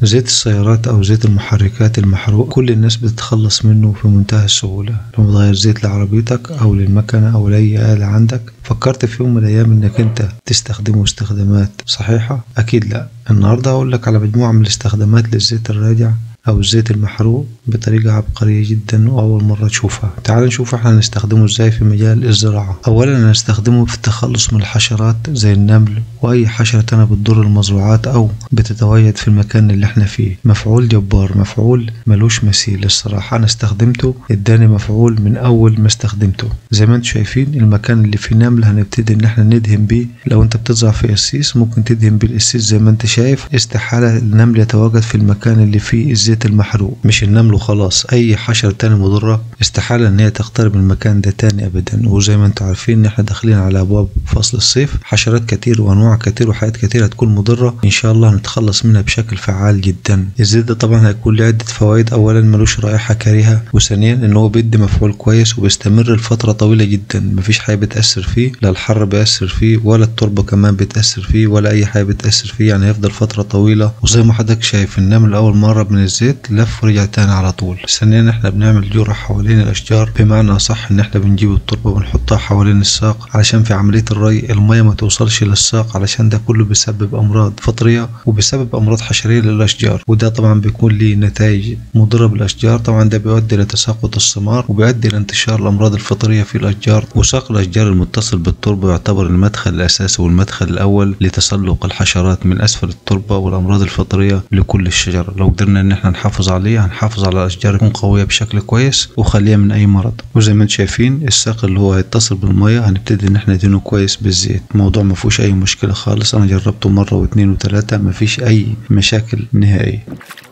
زيت السيارات أو زيت المحركات المحروق كل الناس بتتخلص منه في منتهى السهولة لما تغير زيت لعربيتك أو للمكنة أو لأي آلة عندك فكرت في يوم من الأيام إنك أنت تستخدمه استخدامات صحيحة؟ أكيد لأ النهاردة هقول لك على مجموعة من الاستخدامات للزيت الراجع أو الزيت المحروق بطريقة عبقرية جدا وأول مرة تشوفها تعال نشوف احنا هنستخدمه ازاي في مجال الزراعة أولا هنستخدمه في التخلص من الحشرات زي النمل وأي حشرة تانية بتضر المزروعات أو بتتواجد في المكان اللي احنا فيه مفعول جبار مفعول ملوش مثيل الصراحة أنا استخدمته اداني مفعول من أول ما استخدمته زي ما انتم شايفين المكان اللي فيه نمل هنبتدي إن احنا ندهن بيه لو انت بتزرع في قسيس ممكن تدهن بيه القسيس زي ما انت شايف استحالة النمل يتواجد في المكان اللي فيه الزيت المحروق مش النمل وخلاص اي حشرة تاني مضرة استحالة ان هي تقترب من المكان ده تاني ابدا وزي ما انتم عارفين ان احنا داخلين على ابواب فصل الصيف حشرات كتير وانواع كتير وحاجات كتير هتكون مضرة ان شاء الله هنتخلص منها بشكل فعال جدا الزيت ده طبعا هيكون له عدة فوائد اولا ملوش رائحة كريهة وثانيا ان هو بيدي مفعول كويس وبيستمر لفترة طويلة جدا مفيش حاجة بتأثر فيه لا الحر بيأثر فيه ولا التربة كمان بتأثر فيه ولا اي حاجة بتأثر فيه يعني هيفضل فترة طويلة وزي ما حضرتك شايف النمل اول مرة من الزيت لف ورجع تاني على طول ثانيا احنا بنعمل جرة حوالين الاشجار بمعنى صح ان احنا بنجيب التربة ونحطها حوالين الساق علشان في عملية الري المية ما توصلش للساق علشان ده كله بيسبب امراض فطرية وبيسبب امراض حشرية للاشجار وده طبعا بيكون ليه نتائج مضرة بالاشجار طبعا ده بيؤدي لتساقط الثمار وبيؤدي لانتشار الامراض الفطرية في الاشجار وساق الاشجار المتصل بالتربة يعتبر المدخل الاساسي والمدخل الاول لتسلق الحشرات من اسفل التربة والامراض الفطرية لكل الشجر لو قدرنا ان احنا نحافظ عليه هنحافظ على الاشجار تكون قوية بشكل كويس وخالية من اي مرض وزي ما انتم شايفين الساق اللي هو هيتصل بالمية هنبتدي ان احنا ندهنه كويس بالزيت الموضوع ما فيهوش اي مشكلة خالص انا جربته مرة واثنين وثلاثة ما فيش اي مشاكل نهائية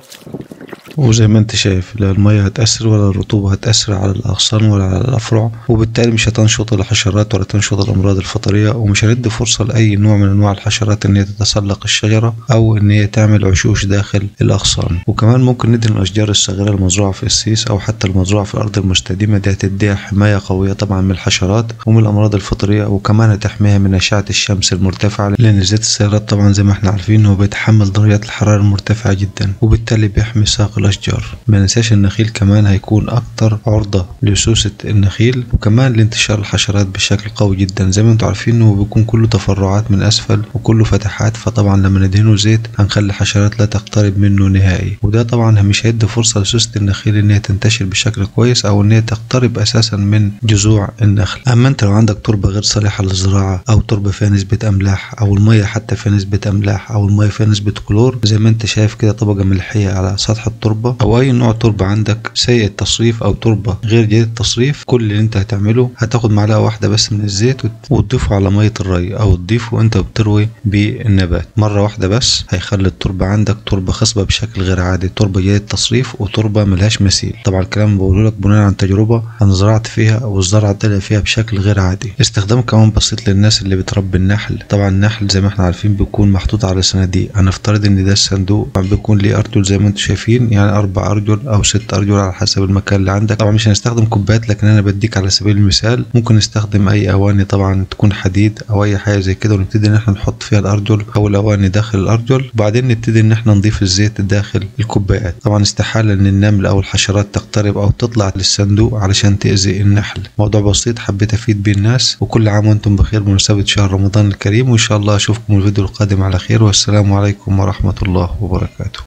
وزي ما انت شايف لا المية هتأثر ولا الرطوبة هتأثر على الأغصان ولا على الأفرع وبالتالي مش هتنشط الحشرات ولا تنشط الأمراض الفطرية ومش هندي فرصة لأي نوع من أنواع الحشرات إن هي تتسلق الشجرة أو إن هي تعمل عشوش داخل الأغصان وكمان ممكن ندهن الأشجار الصغيرة المزروعة في السيس أو حتى المزروعة في الأرض المستديمة دي هتديها حماية قوية طبعا من الحشرات ومن الأمراض الفطرية وكمان هتحميها من أشعة الشمس المرتفعة لأن زيت السيارات طبعا زي ما احنا عارفين هو بيتحمل درجات الحرارة المرتفعة جدا وبالتالي بيحمي ساق الأشجار ما ننساش النخيل كمان هيكون أكتر عرضة لسوسة النخيل وكمان لانتشار الحشرات بشكل قوي جدا زي ما انتم عارفين انه بيكون كله تفرعات من أسفل وكله فتحات فطبعا لما ندهنه زيت هنخلي الحشرات لا تقترب منه نهائي وده طبعا مش هيدي فرصة لسوسة النخيل ان هي تنتشر بشكل كويس او ان هي تقترب اساسا من جذوع النخل اما انت لو عندك تربة غير صالحة للزراعة او تربة فيها نسبة املاح او المية حتى فيها نسبة املاح او المية فيها نسبة كلور زي ما انت شايف كده طبقة ملحية على سطح التربة او اي نوع تربة عندك سيء التصريف او تربة غير جيد التصريف كل اللي انت هتعمله هتاخد معلقة واحدة بس من الزيت وتضيفه على مية الري او تضيفه وانت بتروي بالنبات مرة واحدة بس هيخلي التربة عندك تربة خصبة بشكل غير عادي تربة جيد التصريف وتربة ملهاش مثيل طبعا الكلام بقوله لك بناء عن تجربة انا زرعت فيها والزرع طلع فيها بشكل غير عادي استخدامه كمان بسيط للناس اللي بتربي النحل طبعا النحل زي ما احنا عارفين بيكون محطوط على صناديق هنفترض ان ده الصندوق بيكون ليه ارجل زي ما انتم شايفين يعني اربع ارجل او ست ارجل على حسب المكان اللي عندك طبعا مش هنستخدم كوبايات لكن انا بديك على سبيل المثال ممكن نستخدم اي اواني طبعا تكون حديد او اي حاجه زي كده ونبتدي ان احنا نحط فيها الارجل او الاواني داخل الارجل وبعدين نبتدي ان احنا نضيف الزيت داخل الكوبايات طبعا استحاله ان النمل او الحشرات تقترب او تطلع للصندوق علشان تاذي النحل موضوع بسيط حبيت افيد بيه الناس وكل عام وانتم بخير بمناسبه شهر رمضان الكريم وان شاء الله اشوفكم الفيديو القادم على خير والسلام عليكم ورحمه الله وبركاته